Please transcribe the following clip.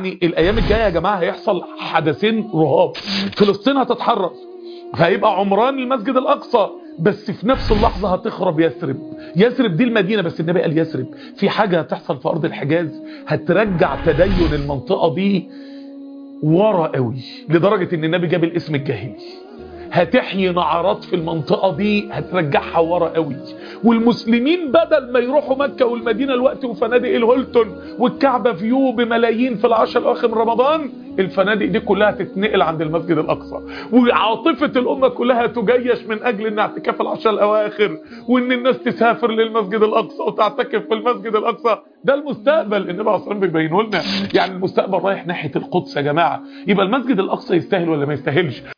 الايام الجايه يا جماعه هيحصل حدثين رهاب فلسطين هتتحرر فهيبقى عمران المسجد الاقصى بس في نفس اللحظة هتخرب يثرب يثرب دي المدينة بس النبي قال يثرب في حاجة هتحصل في أرض الحجاز هترجع تدين المنطقة دي ورا قوي لدرجة ان النبي جاب الاسم الجاهلي هتحيي نعرات في المنطقة دي هترجعها ورا قوي والمسلمين بدل ما يروحوا مكة والمدينة الوقت وفنادق الهولتون والكعبة فيو بملايين في العشر الأواخر من رمضان الفنادق دي كلها تتنقل عند المسجد الأقصى وعاطفة الأمة كلها تجيش من أجل أن اعتكاف العشر الأواخر وأن الناس تسافر للمسجد الأقصى وتعتكف في المسجد الأقصى ده المستقبل النبي عليه الصلاة والسلام بيبينه لنا يعني المستقبل رايح ناحية القدس يا جماعة يبقى المسجد الأقصى يستاهل ولا ما يستاهلش